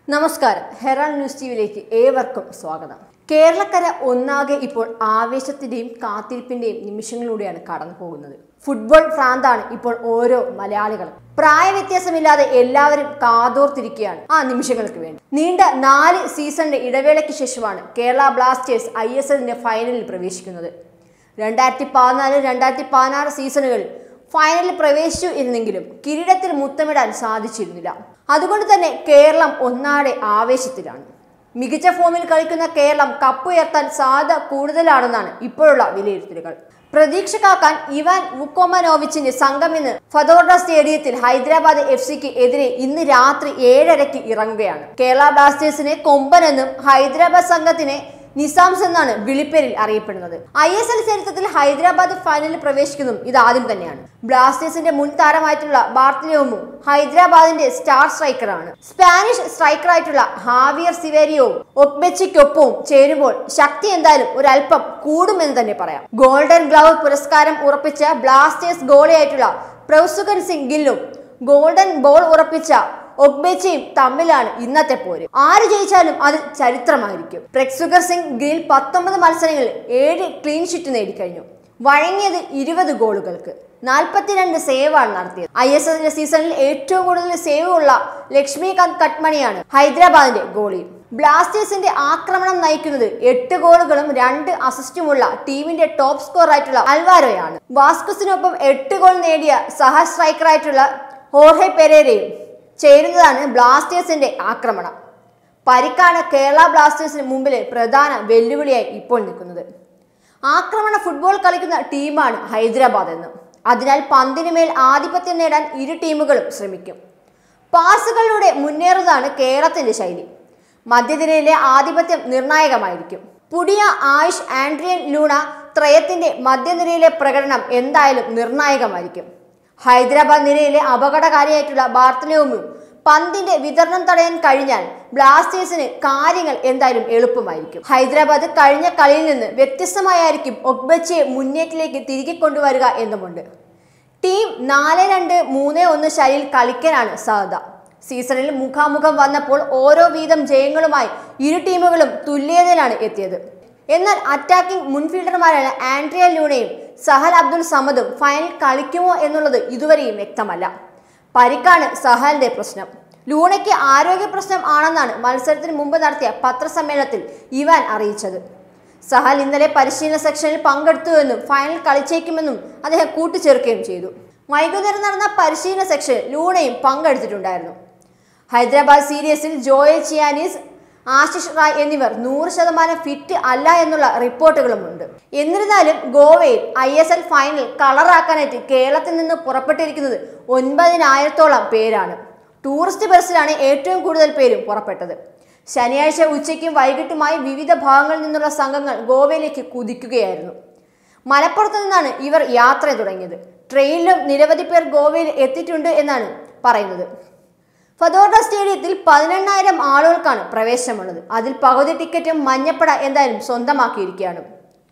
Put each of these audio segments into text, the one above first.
നമസ്കാരം Herald news ടിവിയിലേക്ക് ഏവർക്കും സ്വാഗതം കേരളക്കര ഒന്നാകെ ഇപ്പോൾ ആവേശത്തിന്റെയും കാത്തിരിപ്പിന്റെയും നിമിഷങ്ങളിലൂടെയാണ് കടന്നു പോകുന്നത് ഫുട്ബോൾ ഭ്രാന്താണ് ഇപ്പോൾ ഓരോ മലയാളികളും പ്രായവ്യത്യാസമില്ലാതെ എല്ലാവരും കാതോർത്തിരിക്കുകയാണ് ആ നിമിഷങ്ങൾക്ക് വേണ്ടി നീണ്ട നാല് സീസണിന്റെ ഇടവേളയ്ക്ക് ശേഷമാണ് കേരള ബ്ലാസ്റ്റേഴ്സ് ഐ എസ് എല്ലിന്റെ ഫൈനലിൽ പ്രവേശിക്കുന്നത് രണ്ടായിരത്തി പതിനാല് രണ്ടായിരത്തി പതിനാറ് സീസണുകളിൽ ഫൈനലിൽ പ്രവേശിച്ചു എന്നെങ്കിലും കിരീടത്തിൽ മുത്തമിടാൻ സാധിച്ചിരുന്നില്ല അതുകൊണ്ട് തന്നെ കേരളം ഒന്നാടെ ആവേശത്തിലാണ് മികച്ച ഫോമിൽ കളിക്കുന്ന കേരളം കപ്പുയർത്താൻ സാധ്യത കൂടുതലാണെന്നാണ് ഇപ്പോഴുള്ള വിലയിരുത്തലുകൾ പ്രതീക്ഷ കാക്കാൻ ഇവാൻ വുക്കോമനോവിച്ചിന്റെ സംഘം ഇന്ന് ഫതോർഡ സ്റ്റേഡിയത്തിൽ ഹൈദരാബാദ് എഫ് സിക്ക് എതിരെ ഇന്ന് രാത്രി ഏഴരയ്ക്ക് ഇറങ്ങുകയാണ് കേരള ബ്ലാസ്റ്റേഴ്സിനെ കൊമ്പനെന്നും ഹൈദരാബാദ് സംഘത്തിനെ നിസാംസ് എന്നാണ് വിളിപ്പേരിൽ അറിയപ്പെടുന്നത് ഐ എസ് എൽ ചരിത്രത്തിൽ ഹൈദരാബാദ് ഫൈനലിൽ പ്രവേശിക്കുന്നതും ഇത് ആദ്യം തന്നെയാണ് ബ്ലാസ്റ്റേഴ്സിന്റെ മുൻ താരമായിട്ടുള്ള ബാർത്തലോമും ഹൈദരാബാദിന്റെ സ്റ്റാർ സ്ട്രൈക്കറാണ് സ്പാനിഷ് സ്ട്രൈക്കറായിട്ടുള്ള ഹാവിയർ സിവേരിയവും ഒക്ബെച്ചിക്കൊപ്പവും ചേരുമ്പോൾ ശക്തി എന്തായാലും ഒരല്പം കൂടുമെന്ന് തന്നെ പറയാം ഗോൾഡൻ ഗ്ലൗ പുരസ്കാരം ഉറപ്പിച്ച ബ്ലാസ്റ്റേഴ്സ് ഗോളിയായിട്ടുള്ള പ്രൗസുഖൻ സിംഗ് ഗില്ലും ഗോൾഡൻ ബോൾ ഉറപ്പിച്ച ഒഗ്ബേച്ചയും തമ്മിലാണ് ഇന്നത്തെ പോര് ആര് ജയിച്ചാലും അത് ചരിത്രമായിരിക്കും പ്രക്സുഗർ സിംഗ് ഗിൽ പത്തൊമ്പത് മത്സരങ്ങളിൽ ഏഴ് ക്ലീൻ ഷീറ്റ് നേടിക്കഴിഞ്ഞു വഴങ്ങിയത് ഇരുപത് ഗോളുകൾക്ക് നാൽപ്പത്തിരണ്ട് സേവാണ് നടത്തിയത് ഐ എസ് എല്ലിന്റെ സീസണിൽ ഏറ്റവും കൂടുതൽ സേവ് ഉള്ള ലക്ഷ്മികാന്ത് കട്മണിയാണ് ഹൈദരാബാദിന്റെ ഗോളി ബ്ലാസ്റ്റേഴ്സിന്റെ ആക്രമണം നയിക്കുന്നത് എട്ട് ഗോളുകളും രണ്ട് അസിസ്റ്റുമുള്ള ടീമിന്റെ ടോപ്പ് സ്കോർ ആയിട്ടുള്ള അൽവാരോയാണ് വാസ്കുസിനൊപ്പം എട്ട് ഗോൾ നേടിയ സഹ സ്ട്രൈക്കറായിട്ടുള്ള ഹോർഹെ പെരേരയും ചേരുന്നതാണ് ബ്ലാസ്റ്റേഴ്സിന്റെ ആക്രമണം പരിക്കാണ് കേരള ബ്ലാസ്റ്റേഴ്സിന് മുമ്പിലെ പ്രധാന വെല്ലുവിളിയായി ഇപ്പോൾ നിൽക്കുന്നത് ആക്രമണ ഫുട്ബോൾ കളിക്കുന്ന ടീമാണ് ഹൈദരാബാദ് എന്ന് അതിനാൽ പന്തിന് മേൽ ആധിപത്യം നേടാൻ ഇരു ടീമുകളും ശ്രമിക്കും പാസുകളിലൂടെ മുന്നേറുന്നതാണ് കേരളത്തിന്റെ ശൈലി മധ്യനിരയിലെ ആധിപത്യം നിർണായകമായിരിക്കും പുതിയ ആയുഷ് ആൻഡ്രിയൻ ലൂണ ത്രയത്തിന്റെ മധ്യനിരയിലെ പ്രകടനം എന്തായാലും നിർണായകമായിരിക്കും ഹൈദരാബാദ് നിരയിലെ അപകടകാരിയായിട്ടുള്ള ബാർത്തലോമും പന്തിന്റെ വിതരണം തടയാൻ കഴിഞ്ഞാൽ ബ്ലാസ്റ്റേഴ്സിന് കാര്യങ്ങൾ എന്തായാലും എളുപ്പമായിരിക്കും ഹൈദരാബാദ് കഴിഞ്ഞ കളിയിൽ നിന്ന് വ്യത്യസ്തമായിരിക്കും ഒക്ബച്ചയെ മുന്നേറ്റിലേക്ക് തിരികെ കൊണ്ടുവരിക എന്നുമുണ്ട് ടീം നാല് രണ്ട് മൂന്ന് ഒന്ന് ശൈലിയിൽ കളിക്കാനാണ് സാധ്യത സീസണിൽ മുഖാമുഖം വന്നപ്പോൾ ഓരോ വീതം ജയങ്ങളുമായി ഇരു ടീമുകളും തുല്യതയിലാണ് എത്തിയത് എന്നാൽ അറ്റാക്കിംഗ് മുൻഫീൽഡർമാരായ ആൻഡ്രിയ ലൂണയും സഹൽ അബ്ദുൾ സമദും ഫൈനൽ കളിക്കുമോ എന്നുള്ളത് ഇതുവരെയും വ്യക്തമല്ല പരിക്കാണ് സഹലിന്റെ പ്രശ്നം ലൂണയ്ക്ക് ആരോഗ്യ പ്രശ്നം ആണെന്നാണ് മത്സരത്തിന് മുമ്പ് നടത്തിയ പത്രസമ്മേളനത്തിൽ ഇവാൻ അറിയിച്ചത് സഹൽ ഇന്നലെ പരിശീലന സെക്ഷനിൽ പങ്കെടുത്തുവെന്നും ഫൈനൽ കളിച്ചേക്കുമെന്നും അദ്ദേഹം കൂട്ടിച്ചേർക്കുകയും ചെയ്തു വൈകുന്നേരം നടന്ന പരിശീലന സെക്ഷനിൽ ലൂണയും പങ്കെടുത്തിട്ടുണ്ടായിരുന്നു ഹൈദരാബാദ് സീരീസിൽ ജോയൽ ചിയാനീസ് ആശിഷ് റായ് എന്നിവർ നൂറ് ശതമാനം ഫിറ്റ് അല്ല എന്നുള്ള റിപ്പോർട്ടുകളുമുണ്ട് എന്നിരുന്നാലും ഗോവയിൽ ഐ എസ് എൽ ഫൈനൽ കളറാക്കാനായിട്ട് കേരളത്തിൽ നിന്ന് പുറപ്പെട്ടിരിക്കുന്നത് ഒൻപതിനായിരത്തോളം പേരാണ് ടൂറിസ്റ്റ് ബസ്സിലാണ് ഏറ്റവും കൂടുതൽ പേരും പുറപ്പെട്ടത് ശനിയാഴ്ച ഉച്ചയ്ക്കും വൈകിട്ടുമായി വിവിധ ഭാഗങ്ങളിൽ നിന്നുള്ള സംഘങ്ങൾ ഗോവയിലേക്ക് കുതിക്കുകയായിരുന്നു മലപ്പുറത്ത് നിന്നാണ് ഇവർ യാത്ര തുടങ്ങിയത് ട്രെയിനിലും നിരവധി പേർ ഗോവയിൽ എത്തിയിട്ടുണ്ട് എന്നാണ് പറയുന്നത് ഫതോർഡ സ്റ്റേഡിയത്തിൽ പതിനെണ്ണായിരം ആളുകൾക്കാണ് പ്രവേശനമുള്ളത് അതിൽ പകുതി ടിക്കറ്റും മഞ്ഞപ്പട എന്തായാലും സ്വന്തമാക്കിയിരിക്കുകയാണ്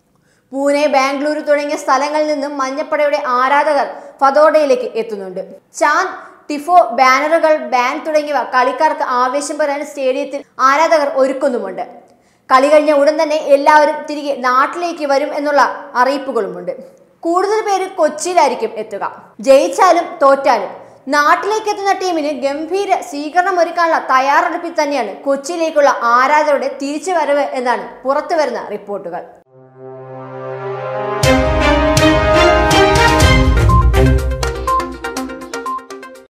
പൂനെ ബാംഗ്ലൂരു തുടങ്ങിയ സ്ഥലങ്ങളിൽ നിന്നും മഞ്ഞപ്പടയുടെ ആരാധകർ ഫതോഡയിലേക്ക് എത്തുന്നുണ്ട് ചാന്ദ് ടിഫോ ബാനറുകൾ ബാൻഡ് തുടങ്ങിയവ കളിക്കാർക്ക് ആവേശം പറയാൻ സ്റ്റേഡിയത്തിൽ ആരാധകർ ഒരുക്കുന്നുമുണ്ട് കളി കഴിഞ്ഞ ഉടൻ തന്നെ എല്ലാവരും തിരികെ നാട്ടിലേക്ക് വരും എന്നുള്ള അറിയിപ്പുകളുമുണ്ട് കൂടുതൽ പേര് കൊച്ചിയിലായിരിക്കും എത്തുക ജയിച്ചാലും തോറ്റാലും നാട്ടിലേക്ക് എത്തുന്ന ടീമിന് ഗംഭീര സ്വീകരണം ഒരുക്കാനുള്ള തയ്യാറെടുപ്പിൽ തന്നെയാണ് കൊച്ചിയിലേക്കുള്ള ആരാധകരുടെ തിരിച്ചുവരവ് എന്നാണ് പുറത്തുവരുന്ന റിപ്പോർട്ടുകൾ